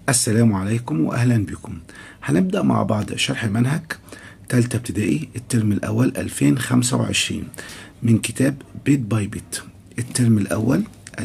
السلام عليكم وأهلا بكم هنبدأ مع بعض شرح منهج تالتة ابتدائي الترم الأول 2025 من كتاب بيت باي بيت الترم الأول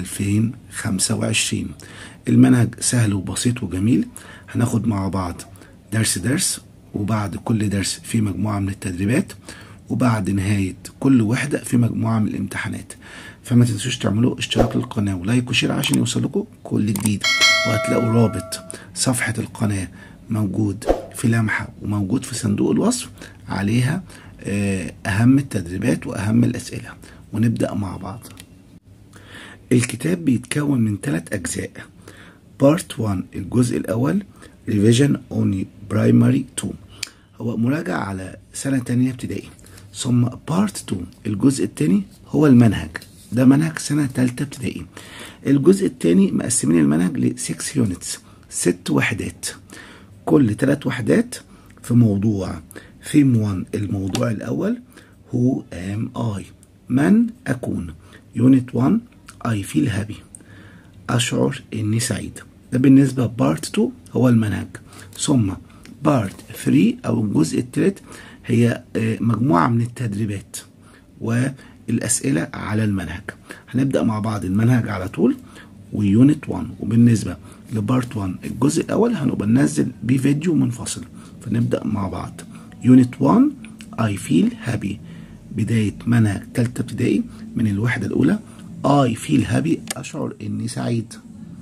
2025 المنهج سهل وبسيط وجميل هناخد مع بعض درس درس وبعد كل درس في مجموعة من التدريبات وبعد نهاية كل وحدة في مجموعة من الامتحانات فما تنسوش تعملوا اشتراك للقناة ولايك وشير عشان يوصلكم كل جديد وهتلاقوا رابط صفحة القناة موجود في لمحة وموجود في صندوق الوصف عليها أهم التدريبات وأهم الأسئلة ونبدأ مع بعض الكتاب بيتكون من ثلاث أجزاء بارت 1 الجزء الأول ريفيجن اوني برايمري 2 هو مراجعة على سنة تانية ابتدائي ثم بارت 2 الجزء الثاني هو المنهج ده منهج سنة تالتة ابتدائي الجزء الثاني مقسمين المنهج ل 6 يونتس ست وحدات كل ثلاث وحدات في موضوع ثيم 1 الموضوع الأول هو ام اي من أكون يونت 1 I feel happy أشعر إني سعيد ده بالنسبة بارت 2 هو المنهج ثم بارت 3 أو الجزء الثالث هي مجموعة من التدريبات والأسئلة على المنهج هنبدأ مع بعض المنهج على طول ويونت 1 وبالنسبة لبارت 1 الجزء الأول هنبقى ننزل بيه فيديو منفصل فنبدأ مع بعض يونت 1 I feel happy بداية منهج تالتة ابتدائي من الوحدة الأولى I feel happy أشعر إني سعيد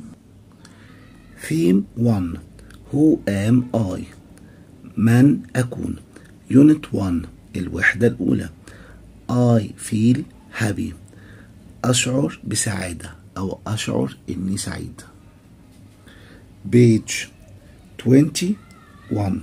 Theme 1 Who am I من أكون Unit 1 الوحدة الأولى I feel happy أشعر بسعادة أو أشعر إني سعيد Page 21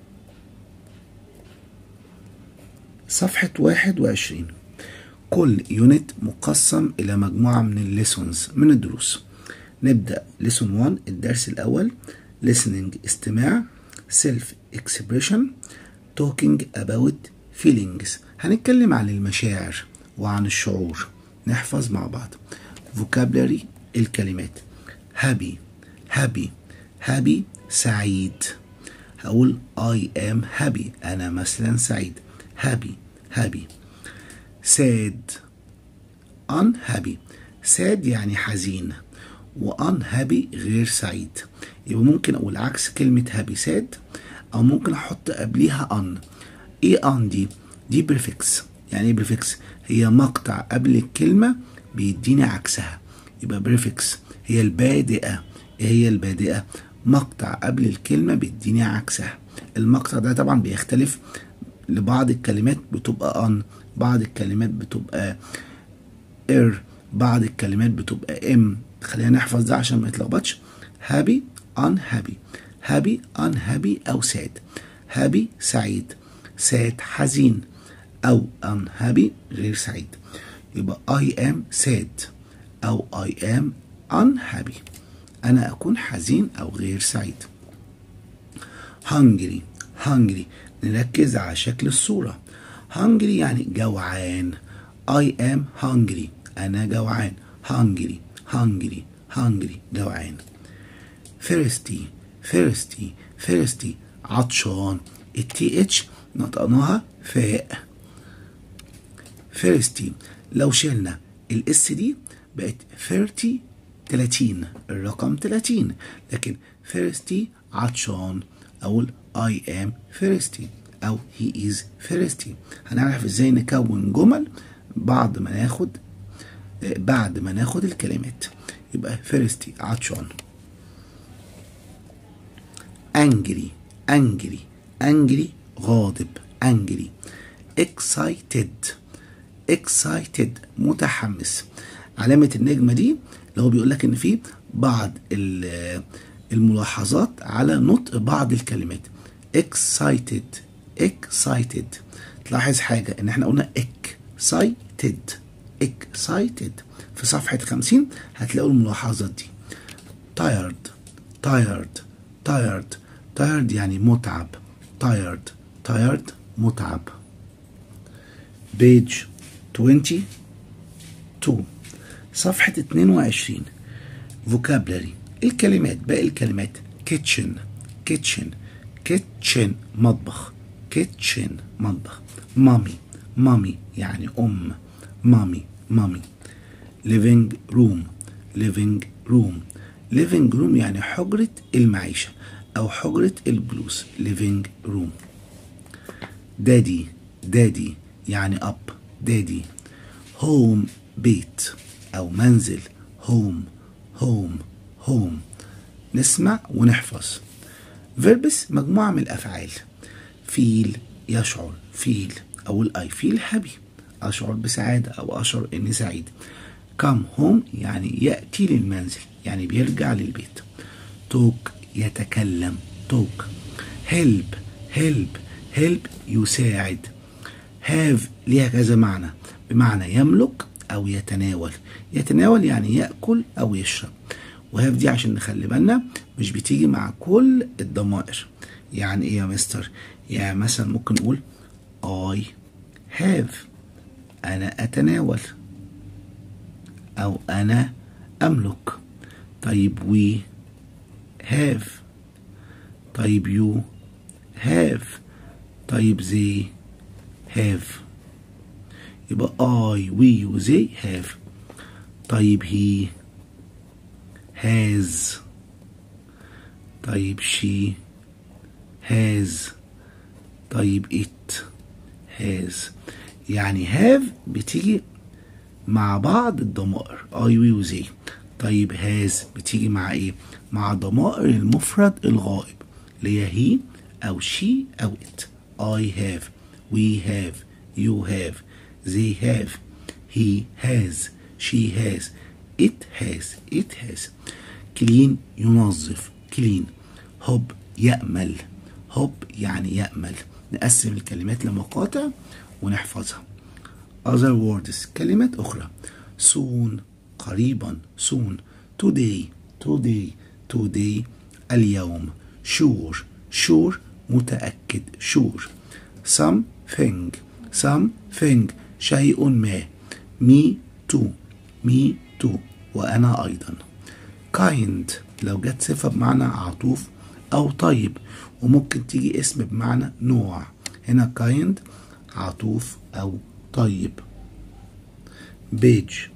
صفحة 21 كل يونت مقسم إلى مجموعة من الليسونز من الدروس نبدأ ليسون 1 الدرس الأول listening استماع self expression talking about feelings هنتكلم عن المشاعر وعن الشعور نحفظ مع بعض vocabulary الكلمات happy happy happy سعيد هقول I am happy أنا مثلا سعيد happy happy sad unhappy sad يعني حزين و unhappy غير سعيد يبقى ممكن أقول عكس كلمة happy sad أو ممكن أحط قبليها un إيه un دي؟ دي بريفكس يعني إيه بريفكس؟ هي مقطع قبل الكلمة بيديني عكسها يبقى بريفكس هي البادئة إيه هي البادئة؟ مقطع قبل الكلمة بيديني عكسها المقطع ده طبعا بيختلف لبعض الكلمات بتبقى ان بعض الكلمات بتبقى ار بعض الكلمات بتبقى ام خلينا نحفظ ده عشان ما يتلخبطش هابي ان هابي هابي ان هابي او ساد هابي سعيد ساد حزين او ان هابي غير سعيد يبقى I am sad او I am unhappy انا اكون حزين او غير سعيد hungry hungry نركز على شكل الصورة hungry يعني جوعان I am hungry أنا جوعان hungry hungry hungry جوعان thirsty thirsty thirsty عطشان التي اتش نطقناها فاء thirsty لو شلنا الاس دي بقت 30 30 الرقم 30 لكن thirsty عطشان أقول I am thirsty أو he is thirsty هنعرف ازاي نكون جمل بعد ما ناخد بعد ما ناخد الكلمات يبقى thirsty عطشان angry angry angry غاضب angry excited excited متحمس علامة النجمة دي اللي هو بيقول لك ان في بعض الملاحظات على نطق بعض الكلمات excited excited تلاحظ حاجة ان احنا قلنا excited excited في صفحة 50 هتلاقوا الملاحظات دي tired tired tired tired يعني متعب tired tired متعب page 22 صفحة 22 vocabulary الكلمات باقي الكلمات kitchen kitchen kitchen مطبخ kitchen مطبخ mommy mommy يعني أم mommy mommy living room living room living room يعني حجرة المعيشة أو حجرة الجلوس living room daddy daddy يعني أب daddy home بيت أو منزل home home home نسمع ونحفظ verbs مجموعة من الأفعال feel يشعر feel أو I feel happy أشعر بسعادة أو أشعر إني سعيد come home يعني يأتي للمنزل يعني بيرجع للبيت talk يتكلم talk help help help يساعد have ليها كذا معنى بمعنى يملك أو يتناول يتناول يعني يأكل أو يشرب وهاف دي عشان نخلي بالنا مش بتيجي مع كل الضمائر يعني ايه يا مستر يعني مثلا ممكن نقول I have أنا أتناول أو أنا أملك طيب we have طيب you have طيب they have يبقى I we و they have طيب he has طيب she has طيب it has يعني have بتيجي مع بعض الضمائر I we و they طيب has بتيجي مع ايه مع ضمائر المفرد الغائب اللي هي he او she او it I have we have you have they have he has she has it has it has كلين ينظف كلين هوب يأمل هوب يعني يأمل نقسم الكلمات لمقاطع ونحفظها other words كلمات أخرى soon قريبا soon today today today اليوم sure sure متأكد sure something something شيء ما me too me too وأنا أيضا kind لو جت صفة بمعنى عطوف أو طيب وممكن تيجي اسم بمعنى نوع هنا kind عطوف أو طيب page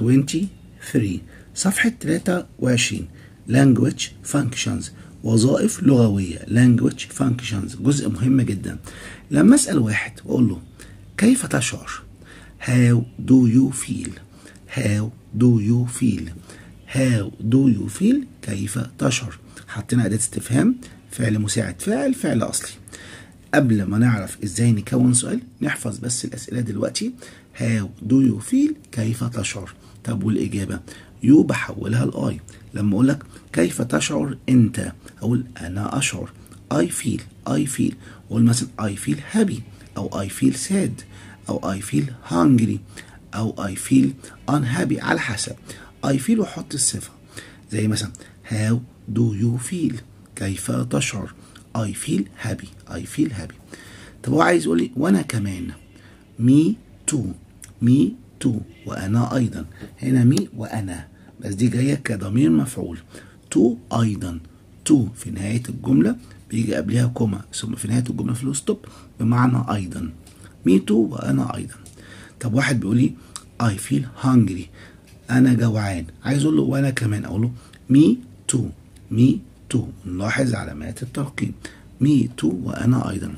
23 صفحة 23 language functions وظائف لغوية language functions جزء مهم جدا لما أسأل واحد وأقول له كيف تشعر how do you feel how do you feel how do you feel كيف تشعر حطينا أداة استفهام فعل مساعد فاعل فعل أصلي قبل ما نعرف ازاي نكون سؤال نحفظ بس الأسئلة دلوقتي how do you feel كيف تشعر طب والإجابة يو بحولها لآي لما أقول لك كيف تشعر أنت أقول أنا أشعر I feel I feel أقول مثلا I feel happy أو I feel sad أو I feel hungry أو I feel unhappy على حسب I feel وأحط الصفة زي مثلا how do you feel كيف تشعر I feel happy I feel happy طب هو عايز يقول لي وأنا كمان me too me too وأنا أيضا هنا مي وأنا بس دي جاية كضمير مفعول تو أيضا تو في نهاية الجملة بيجي قبلها كوما ثم في نهاية الجملة فلو ستوب بمعنى أيضا مي تو وأنا أيضا طب واحد بيقول لي I feel hungry أنا جوعان عايز أقول له وأنا كمان أقول له مي تو مي تو نلاحظ علامات الترقيم مي تو وأنا أيضا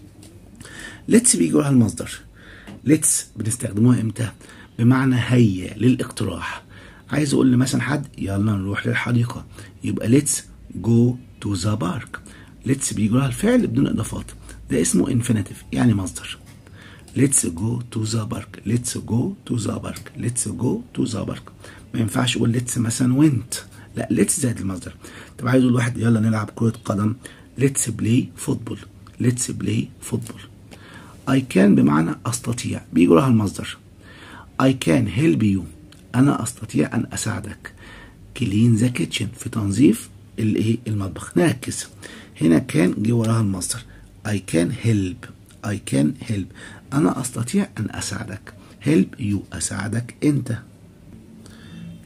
ليتس بيجي لها المصدر ليتس بنستخدموها امتى بمعنى هيا للاقتراح عايز اقول لمثلا حد يلا نروح للحديقه يبقى ليتس جو تو ذا بارك ليتس بيجي لها الفعل بدون اضافات ده اسمه انفينيتيف يعني مصدر ليتس جو تو ذا بارك ليتس جو تو ذا بارك ليتس جو تو ذا بارك ما ينفعش اقول ليتس مثلا وينت لا ليتس زائد المصدر طب عايز اقول واحد يلا نلعب كره قدم ليتس بلاي فوتبول ليتس بلاي فوتبول I can بمعنى أستطيع بيجي لها المصدر I can help you أنا أستطيع أن أساعدك clean the kitchen في تنظيف الإيه المطبخ نركز هنا كان جه وراها المصدر I can help I can help أنا أستطيع أن أساعدك help you أساعدك أنت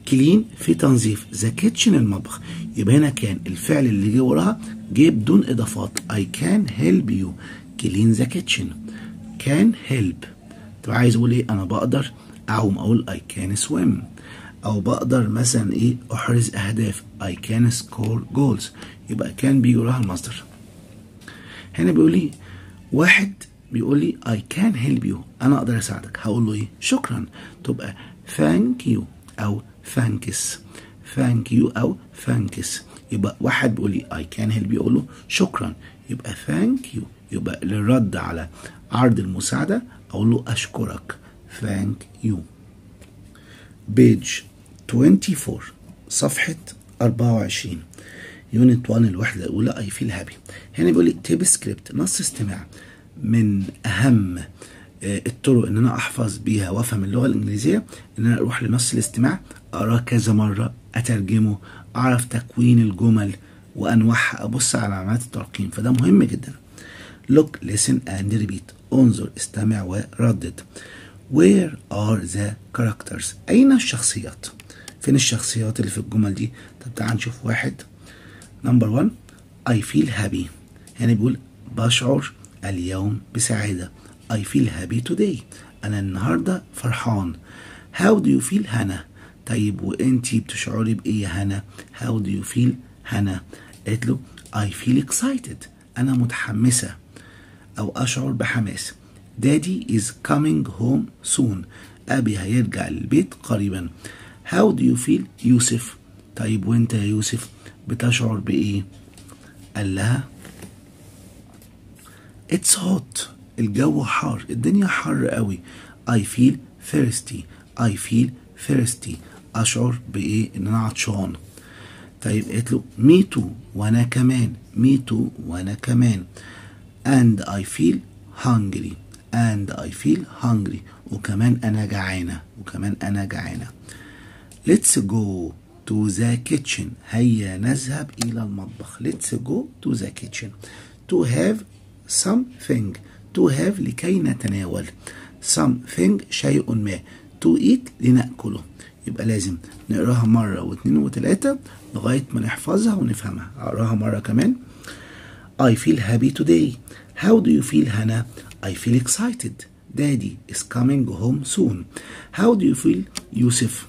كلين في تنظيف ذا كيتشن المطبخ يبقى هنا كان الفعل اللي جه وراها جه بدون اضافات I can help you clean the kitchen can help طب عايز اقول ايه انا بقدر اعوم اقول I can swim او بقدر مثلا ايه احرز اهداف I can score goals يبقى كان بيجي وراها المصدر هنا بيقول لي واحد بيقول لي I can help you أنا أقدر أساعدك هقول له إيه شكرا تبقى thank you أو thanks thank you أو thanks يبقى واحد بيقول لي I can help you أقول له شكرا يبقى thank you يبقى للرد على عرض المساعدة أقول له أشكرك thank you page 24 صفحة 24 يونت 1 الوحدة الأولى أي فيل هابي هنا بيقول لي تيب سكريبت نص استماع من أهم الطرق ان انا احفظ بيها وافهم اللغه الانجليزيه ان انا اروح لنص الاستماع اقراه كذا مره اترجمه اعرف تكوين الجمل وانواعها ابص على علامات الترقيم فده مهم جدا look listen and repeat انظر استمع وردد where are the characters اين الشخصيات فين الشخصيات اللي في الجمل دي طب تعال نشوف واحد نمبر 1 I feel happy هنا بيقول بشعر اليوم بسعادة I feel happy today أنا النهاردة فرحان How do you feel هنا طيب وانتي بتشعري بإيه يا هنا How do you feel هنا قالت له I feel excited أنا متحمسة أو أشعر بحماس Daddy is coming home soon أبي هيرجع للبيت قريبا How do you feel يوسف طيب وانت يا يوسف بتشعر بإيه قال لها It's hot الجو حار الدنيا حر قوي I feel thirsty I feel thirsty أشعر بإيه إن أنا عطشان طيب قلت له me too وأنا كمان me too وأنا كمان and I feel hungry and I feel hungry وكمان أنا جعانة وكمان أنا جعانة let's go to the kitchen هيا نذهب إلى المطبخ let's go to the kitchen to have something to have لكي نتناول something شيء ما to eat لنأكله يبقى لازم نقراها مرة واثنين وثلاثة لغاية ما نحفظها ونفهمها أقراها مرة كمان I feel happy today How do you feel هنا I feel excited Daddy is coming home soon How do you feel يوسف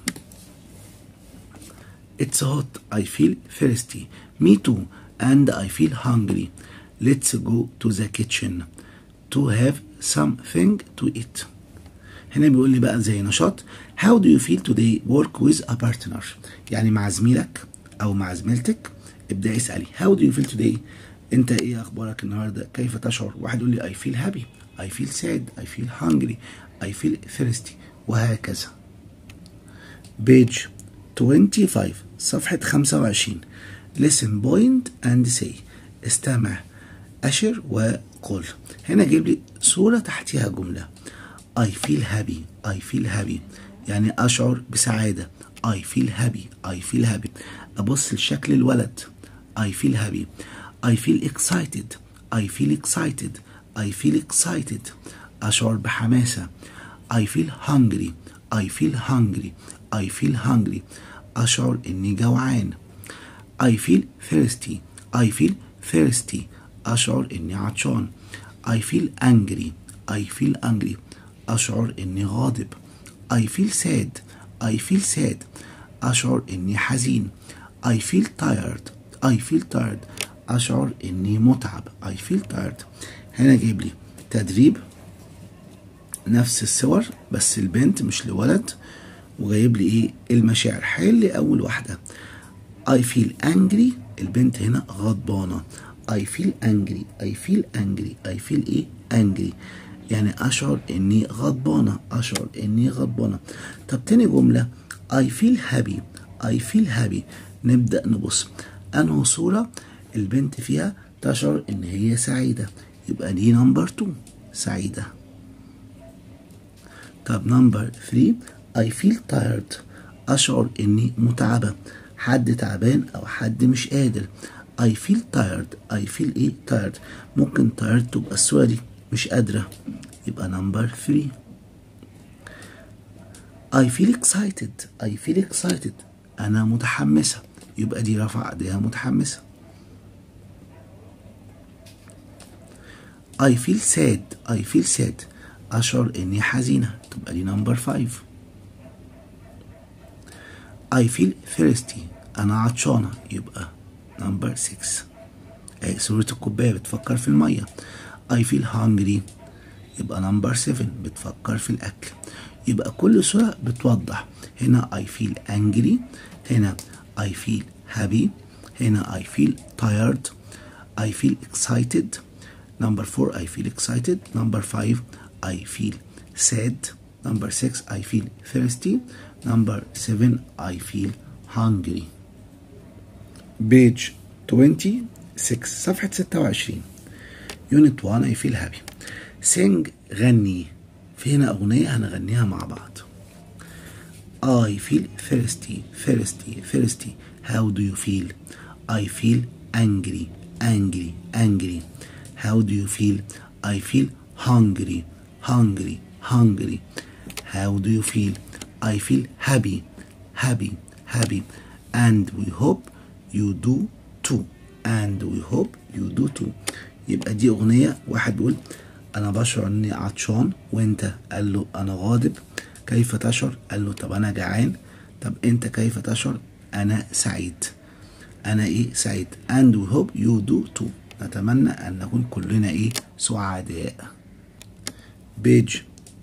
It's hot I feel thirsty Me too and I feel hungry Let's go to the kitchen to have something to eat هنا بيقول لي بقى زي نشاط How do you feel today work with a partner يعني مع زميلك أو مع زميلتك ابدأ اسألي How do you feel today أنت إيه أخبارك النهاردة كيف تشعر واحد يقول لي I feel happy I feel sad I feel hungry I feel thirsty وهكذا page 25 صفحة 25 listen point and say استمع أشر وقل هنا جيب لي صورة تحتها جملة I feel happy I feel happy يعني أشعر بسعادة I feel happy I feel happy أبص لشكل الولد I feel happy I feel excited I feel excited I feel excited أشعر بحماسة I feel hungry I feel hungry I feel hungry أشعر إني جوعان I feel thirsty I feel thirsty أشعر إني عطشان I feel angry I feel angry أشعر إني غاضب I feel sad I feel sad أشعر إني حزين I feel tired I feel tired أشعر إني متعب I feel tired هنا جايب لي تدريب نفس الصور بس البنت مش لولد وجايب لي ايه المشاعر حل لي اول واحده I feel angry البنت هنا غضبانه I feel angry I feel angry I feel ايه angry يعني اشعر اني غضبانه اشعر اني غضبانه طب تاني جمله I feel happy I feel happy نبدا نبص انه صوره البنت فيها تشعر ان هي سعيده يبقى دي نمبر 2 سعيده طب نمبر 3 I feel tired أشعر إني متعبة حد تعبان أو حد مش قادر I feel tired I feel إيه tired ممكن tired تبقى الصورة دي مش قادرة يبقى نمبر 3 I feel excited I feel excited أنا متحمسة يبقى دي رفع ايديها متحمسة I feel sad I feel sad أشعر إني حزينة تبقى دي نمبر 5 I feel thirsty أنا عطشانة يبقى نمبر 6 أي صورة الكوباية بتفكر في المية I feel hungry يبقى نمبر 7 بتفكر في الأكل يبقى كل صورة بتوضح هنا I feel angry هنا I feel happy هنا I feel tired I feel excited number 4 I feel excited number 5 I feel sad number 6 I feel thirsty number 7 I feel hungry page 26 صفحة 26 unit 1 I feel happy sing غني في هنا أغنية هنغنيها مع بعض I feel thirsty thirsty thirsty how do you feel I feel angry angry angry how do you feel I feel hungry hungry hungry how do you feel I feel happy happy happy and we hope you do too and we hope you do too يبقى دي أغنية واحد بيقول أنا بشعر إني عطشان وأنت قال له أنا غاضب كيف تشعر؟ قال له طب أنا جعان طب أنت كيف تشعر؟ أنا سعيد أنا إيه سعيد and we hope you do too نتمنى أن نكون كلنا إيه سعداء page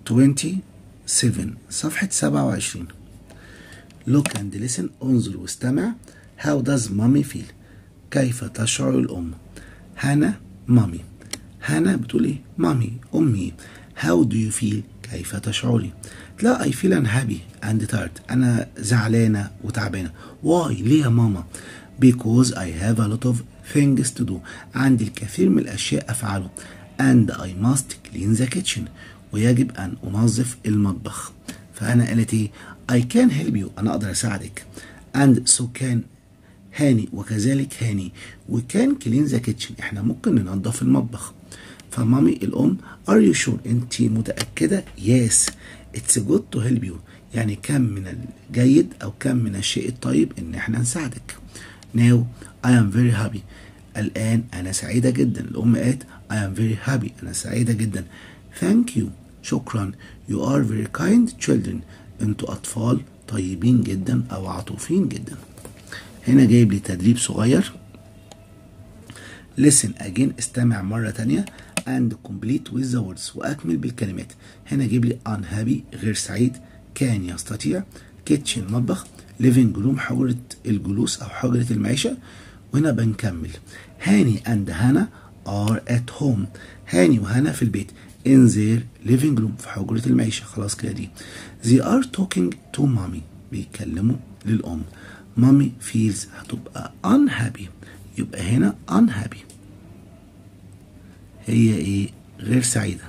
27 صفحة 27 look and listen انظر واستمع how does mommy feel كيف تشعر الأم هانا مامي هانا بتقول ايه مامي أمي how do you feel كيف تشعري لا I feel unhappy and tired أنا زعلانة وتعبانة why ليه يا ماما because I have a lot of things to do عندي الكثير من الأشياء أفعله and I must clean the kitchen ويجب أن أنظف المطبخ فأنا قالت إيه I can help you أنا أقدر أساعدك and so can هاني وكذلك هاني وكان كلين ذا كيتشن احنا ممكن ننظف المطبخ فمامي الام ار يو شور انت متاكده يس اتس جود تو هيلب يو يعني كم من الجيد او كم من الشيء الطيب ان احنا نساعدك ناو اي ام فيري هابي الان انا سعيده جدا الام قالت اي ام فيري هابي انا سعيده جدا ثانك يو شكرا يو ار فيري كايند children انتوا اطفال طيبين جدا او عطوفين جدا هنا جايب لي تدريب صغير listen again استمع مرة تانية and complete with the words وأكمل بالكلمات هنا جايب لي unhappy غير سعيد كان يستطيع kitchen مطبخ living room حجرة الجلوس أو حجرة المعيشة وهنا بنكمل هاني and هانا are at home هاني وهانا في البيت in their living room في حجرة المعيشة خلاص كده دي they are talking to mommy بيتكلموا للأم مامي feels هتبقى unhappy يبقى هنا unhappy هي ايه غير سعيدة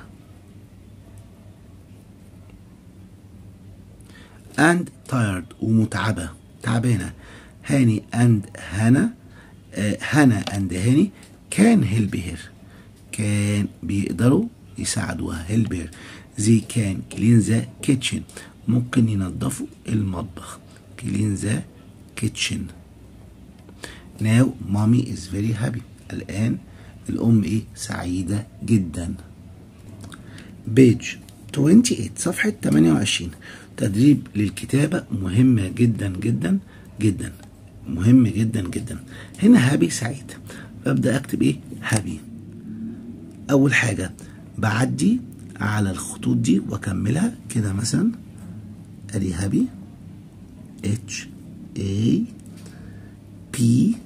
and tired ومتعبة تعبانة هاني and هانا آه هانا and هاني كان help her كان بيقدروا يساعدوها help her they can clean the kitchen ممكن ينظفوا المطبخ clean the kitchen now mommy is very happy الآن الأم إيه سعيدة جدا page 28 صفحة 28 تدريب للكتابة مهمة جدا جدا جدا مهم جدا جدا هنا هابي سعيد ببدأ أكتب إيه هابي أول حاجة بعدي على الخطوط دي وأكملها كده مثلا أدي هابي اتش A P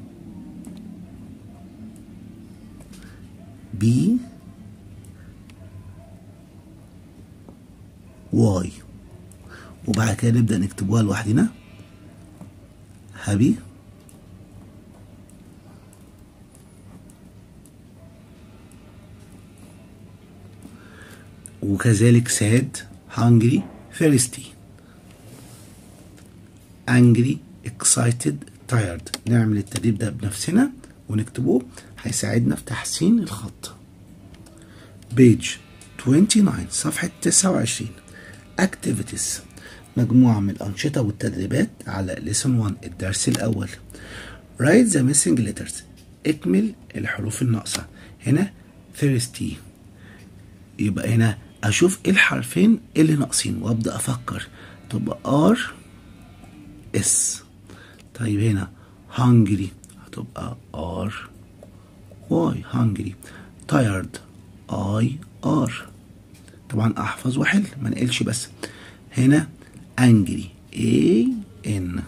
B Y وبعد كده نبدأ نكتبوها لوحدنا هابي وكذلك sad hungry thirsty angry excited tired نعمل التدريب ده بنفسنا ونكتبه هيساعدنا في تحسين الخط page 29 صفحة 29 activities مجموعة من الأنشطة والتدريبات على lesson 1 الدرس الأول write the missing letters اكمل الحروف الناقصة هنا thirsty يبقى هنا أشوف إيه الحرفين اللي ناقصين وأبدأ أفكر تبقى R S طيب هنا hungry هتبقى R Y hungry tired I R طبعا احفظ واحل ما نقلش بس هنا angry A N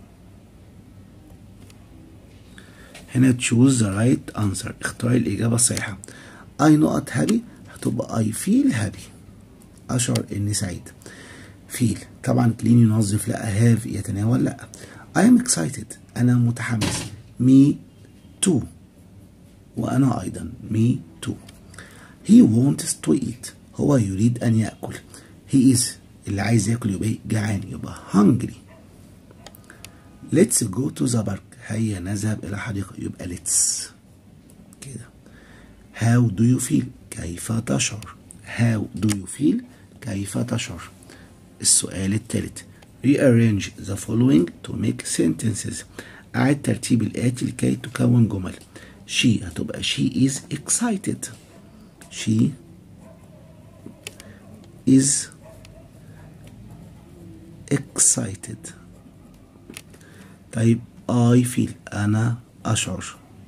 هنا choose the right answer اختار الإجابة الصحيحة I not happy هتبقى I feel happy أشعر إني سعيد feel طبعا كلين ينظف لا have يتناول لا I am excited أنا متحمس me too وأنا أيضا me too he wants to eat هو يريد أن يأكل he is اللي عايز ياكل يبقى جعان يبقى hungry let's go to the park هيا نذهب إلى حديقة يبقى let's كده how do you feel كيف تشعر how do you feel كيف تشعر السؤال الثالث rearrange the following to make sentences أعد ترتيب الآتي لكي تكون جمل she هتبقى she is excited she is excited طيب I feel أنا أشعر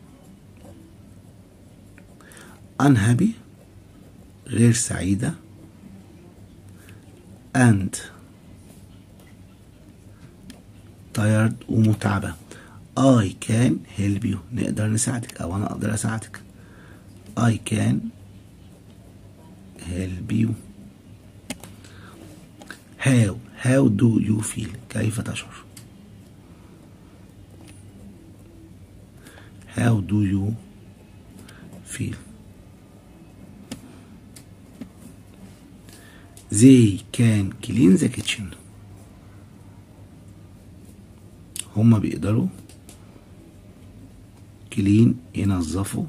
unhappy غير سعيدة and tired ومتعبة I can help you نقدر نساعدك أو أنا أقدر أساعدك I can help you how how do you feel كيف تشعر how do you feel they can clean the kitchen هما بيقدروا كلين ينظفوا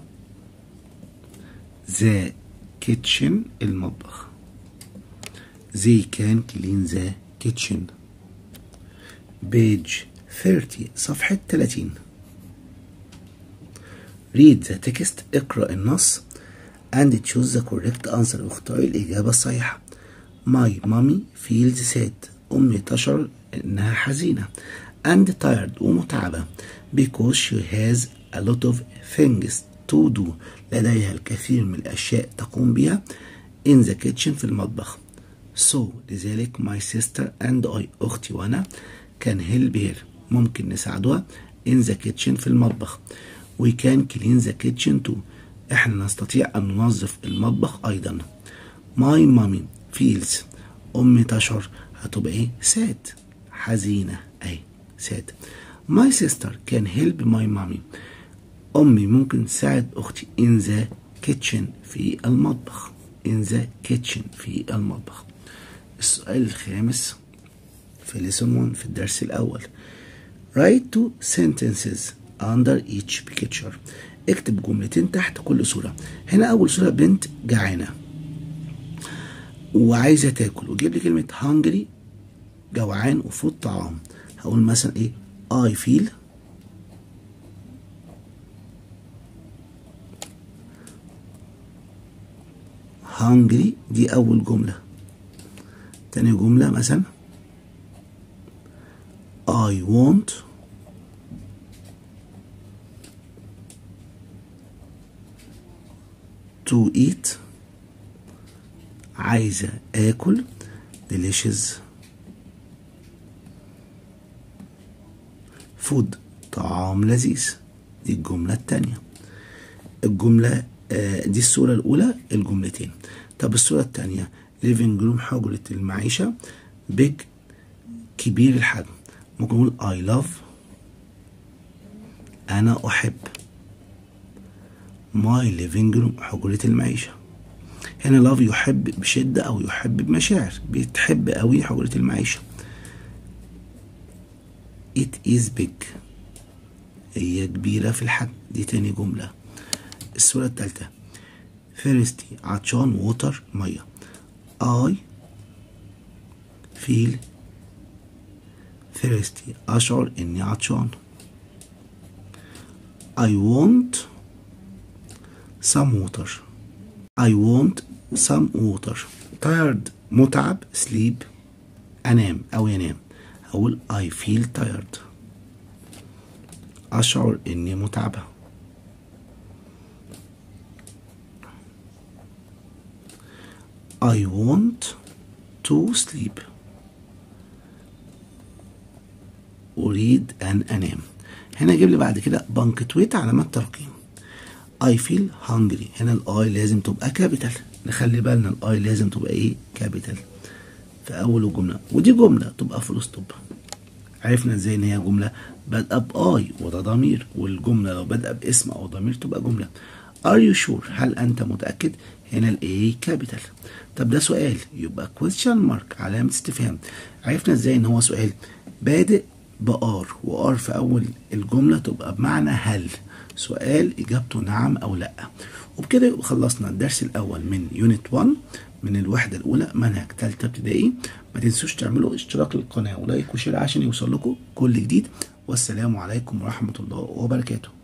ذا كيتشن المطبخ they can clean the kitchen page 30 صفحة 30 read the text اقرأ النص and choose the correct answer واختار الإجابة الصحيحة my mommy feels sad أمي تشعر إنها حزينة and tired ومتعبة because she has a lot of things to do لديها الكثير من الأشياء تقوم بها in the kitchen في المطبخ so لذلك my sister and I أختي وأنا can help her ممكن نساعدها in the kitchen في المطبخ we can clean the kitchen too احنا نستطيع أن ننظف المطبخ أيضا my mommy feels أمي تشعر هتبقى إيه sad حزينة أي sad my sister can help my mommy أمي ممكن تساعد أختي in the kitchen في المطبخ in the kitchen في المطبخ السؤال الخامس في lesson 1 في الدرس الأول write two sentences under each picture اكتب جملتين تحت كل صورة هنا أول صورة بنت جعانة وعايزة تاكل وجيب لي كلمة hungry جوعان وفود طعام هقول مثلا ايه I feel hungry دي أول جملة تاني جملة مثلا I want to eat عايزة آكل delicious food طعام لذيذ دي الجملة التانية الجملة آه دي الصورة الأولى الجملتين طب الصورة التانية living room حجرة المعيشة big كبير الحجم ممكن نقول I love أنا أحب my living room حجرة المعيشة هنا love يحب بشدة أو يحب بمشاعر بتحب أوي حجرة المعيشة it is big هي كبيرة في الحجم دي تاني جملة الصورة التالتة thirsty عطشان water مية I feel thirsty أشعر إني عطشان I want some water I want some water tired متعب sleep أنام أو ينام أقول I feel tired أشعر إني متعبة I want to sleep أريد أن أنام هنا يجيب لي بعد كده بنكتويت علامات ترقيم I feel hungry هنا الاي لازم تبقى كابيتال نخلي بالنا الاي لازم تبقى ايه كابيتال في اول الجمله ودي جمله تبقى فول ستوب عرفنا ازاي ان هي جمله بادئه باي وده ضمير والجمله لو بادئه باسم او ضمير تبقى جمله Are you sure هل انت متاكد هنا الاي كابيتال طب ده سؤال يبقى question mark علامه استفهام عرفنا ازاي ان هو سؤال بادئ بار وار في اول الجمله تبقى بمعنى هل سؤال اجابته نعم او لا وبكده يبقى خلصنا الدرس الاول من يونت 1 من الوحده الاولى منهج ثالثه ابتدائي ما تنسوش تعملوا اشتراك للقناه ولايك وشير عشان يوصل لكم كل جديد والسلام عليكم ورحمه الله وبركاته